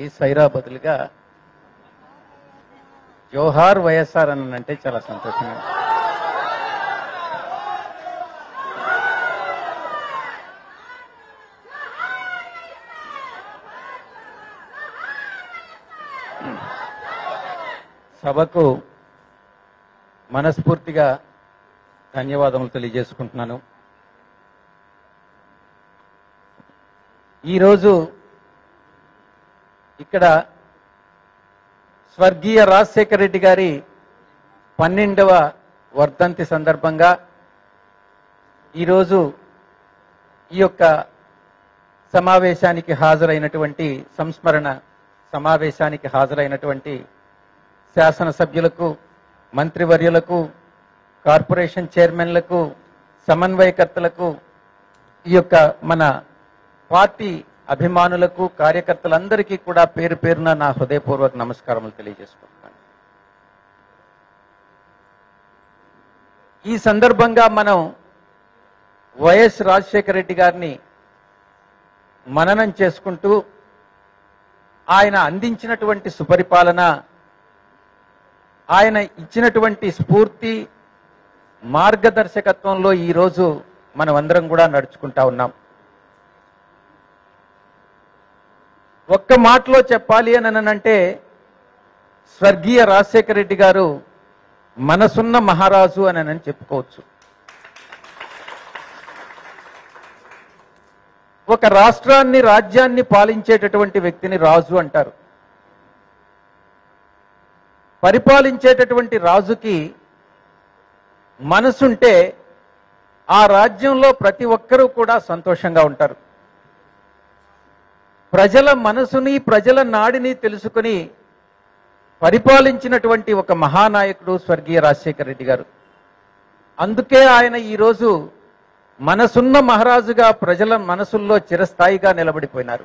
సైరా బదులుగా జోహార్ వైఎస్ఆర్ అని అంటే చాలా సంతోషంగా ఉంది. సభకు మనస్ఫూర్తిగా ధన్యవాదములు తెలియజేసుకుంటున్నాను ఈరోజు ఇక్కడ స్వర్గీయ రాజశేఖర రెడ్డి గారి పన్నెండవ వర్ధంతి సందర్భంగా ఈరోజు ఈ యొక్క సమావేశానికి హాజరైనటువంటి సంస్మరణ సమావేశానికి హాజరైనటువంటి శాసనసభ్యులకు మంత్రివర్యులకు కార్పొరేషన్ చైర్మన్లకు సమన్వయకర్తలకు ఈ యొక్క మన పార్టీ అభిమానులకు కార్యకర్తలందరికీ కూడా పేరు పేరున నా హృదయపూర్వక నమస్కారములు తెలియజేసుకుంటున్నాను ఈ సందర్భంగా మనం వైఎస్ రాజశేఖర రెడ్డి గారిని మననం చేసుకుంటూ ఆయన అందించినటువంటి సుపరిపాలన ఆయన ఇచ్చినటువంటి స్ఫూర్తి మార్గదర్శకత్వంలో ఈరోజు మనం అందరం కూడా నడుచుకుంటా ఉన్నాం ఒక్క మాటలో చెప్పాలి అని అంటే స్వర్గీయ రాజశేఖర రెడ్డి గారు మనసున్న మహారాజు అని అని చెప్పుకోవచ్చు ఒక రాష్ట్రాన్ని రాజ్యాన్ని పాలించేటటువంటి వ్యక్తిని రాజు అంటారు పరిపాలించేటటువంటి రాజుకి మనసుంటే ఆ రాజ్యంలో ప్రతి ఒక్కరూ కూడా సంతోషంగా ఉంటారు ప్రజల మనసుని ప్రజల నాడిని తెలుసుకుని పరిపాలించినటువంటి ఒక మహానాయకుడు స్వర్గీయ రాజశేఖర రెడ్డి గారు అందుకే ఆయన ఈరోజు మనసున్న మహారాజుగా ప్రజల మనసుల్లో చిరస్థాయిగా నిలబడిపోయినారు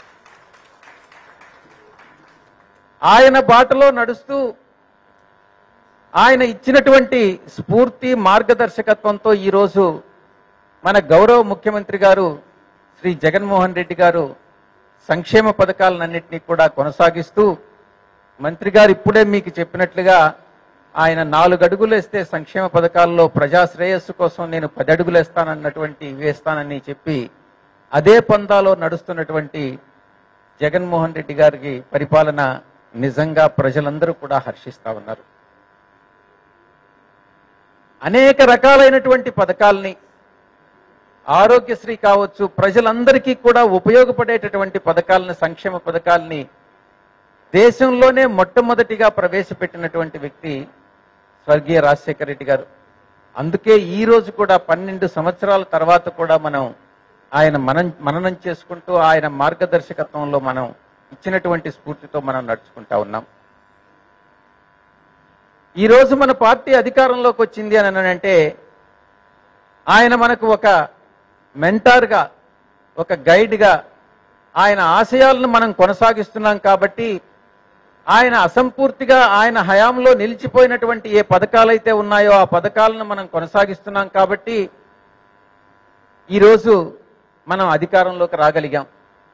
ఆయన బాటలో నడుస్తూ ఆయన ఇచ్చినటువంటి స్ఫూర్తి మార్గదర్శకత్వంతో ఈరోజు మన గౌరవ ముఖ్యమంత్రి గారు శ్రీ జగన్మోహన్ రెడ్డి గారు సంక్షేమ పథకాలన్నింటినీ కూడా కొనసాగిస్తూ మంత్రి గారు ఇప్పుడే మీకు చెప్పినట్లుగా ఆయన నాలుగు అడుగులు వేస్తే సంక్షేమ పథకాల్లో ప్రజా శ్రేయస్సు కోసం నేను పది అడుగులు వేస్తానన్నటువంటి వేస్తానని చెప్పి అదే పందాలో నడుస్తున్నటువంటి జగన్మోహన్ రెడ్డి గారికి పరిపాలన నిజంగా ప్రజలందరూ కూడా హర్షిస్తా ఉన్నారు అనేక రకాలైనటువంటి పథకాల్ని ఆరోగ్యశ్రీ కావచ్చు ప్రజలందరికీ కూడా ఉపయోగపడేటటువంటి పథకాలని సంక్షేమ పథకాలని దేశంలోనే మొట్టమొదటిగా ప్రవేశపెట్టినటువంటి వ్యక్తి స్వర్గీయ రాజశేఖర రెడ్డి గారు అందుకే ఈ రోజు కూడా పన్నెండు సంవత్సరాల తర్వాత కూడా మనం ఆయన మనం మననం చేసుకుంటూ ఆయన మార్గదర్శకత్వంలో మనం ఇచ్చినటువంటి స్ఫూర్తితో మనం నడుచుకుంటా ఉన్నాం ఈ రోజు మన పార్టీ అధికారంలోకి వచ్చింది అని అంటే ఆయన మనకు ఒక మెంటార్గా ఒక గైడ్గా ఆయన ఆశయాలను మనం కొనసాగిస్తున్నాం కాబట్టి ఆయన అసంపూర్తిగా ఆయన హయాంలో నిలిచిపోయినటువంటి ఏ పథకాలైతే ఉన్నాయో ఆ పథకాలను మనం కొనసాగిస్తున్నాం కాబట్టి ఈరోజు మనం అధికారంలోకి రాగలిగాం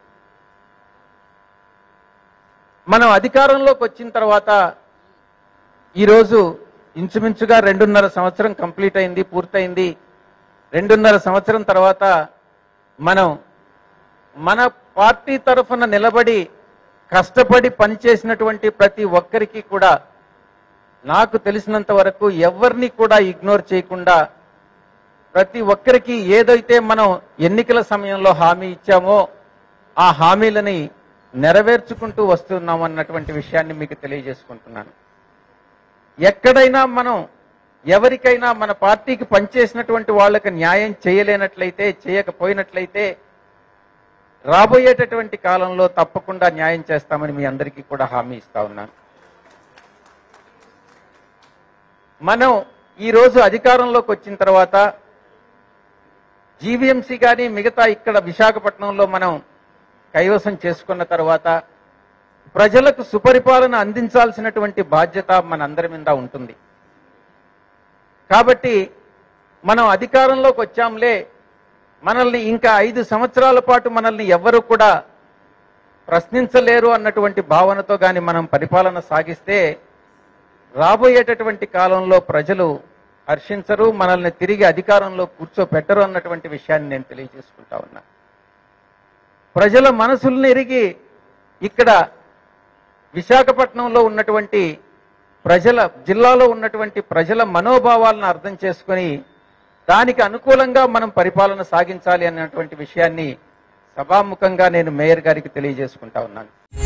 మనం అధికారంలోకి వచ్చిన తర్వాత ఈరోజు ఇంచుమించుగా రెండున్నర సంవత్సరం కంప్లీట్ అయింది పూర్తయింది రెండున్నర సంవత్సరం తర్వాత మనం మన పార్టీ తరఫున నిలబడి కష్టపడి పనిచేసినటువంటి ప్రతి ఒక్కరికి కూడా నాకు తెలిసినంత వరకు ఎవరిని కూడా ఇగ్నోర్ చేయకుండా ప్రతి ఒక్కరికి ఏదైతే మనం ఎన్నికల సమయంలో హామీ ఇచ్చామో ఆ హామీలని నెరవేర్చుకుంటూ వస్తున్నాం అన్నటువంటి విషయాన్ని మీకు తెలియజేసుకుంటున్నాను ఎక్కడైనా మనం ఎవరికైనా మన పార్టీకి పనిచేసినటువంటి వాళ్ళకి న్యాయం చేయలేనట్లయితే చేయకపోయినట్లయితే రాబోయేటటువంటి కాలంలో తప్పకుండా న్యాయం చేస్తామని మీ అందరికీ కూడా హామీ ఇస్తా ఉన్నాను మనం ఈరోజు అధికారంలోకి వచ్చిన తర్వాత జీవీఎంసీ కానీ మిగతా ఇక్కడ విశాఖపట్నంలో మనం కైవసం చేసుకున్న తర్వాత ప్రజలకు సుపరిపాలన అందించాల్సినటువంటి బాధ్యత మనందరి మీద ఉంటుంది కాబట్టి మనం అధికారంలోకి వచ్చాంలే మనల్ని ఇంకా ఐదు సంవత్సరాల పాటు మనల్ని ఎవ్వరూ కూడా ప్రశ్నించలేరు అన్నటువంటి భావనతో గాని మనం పరిపాలన సాగిస్తే రాబోయేటటువంటి కాలంలో ప్రజలు హర్షించరు మనల్ని తిరిగి అధికారంలో కూర్చోపెట్టరు అన్నటువంటి విషయాన్ని నేను తెలియజేసుకుంటా ఉన్నా ప్రజల మనసుల్ని ఎరిగి ఇక్కడ విశాఖపట్నంలో ఉన్నటువంటి ప్రజల జిల్లాలో ఉన్నటువంటి ప్రజల మనోభావాలను అర్థం చేసుకొని దానికి అనుకూలంగా మనం పరిపాలన సాగించాలి అన్నటువంటి విషయాన్ని సభాముఖంగా నేను మేయర్ గారికి తెలియజేసుకుంటా ఉన్నాను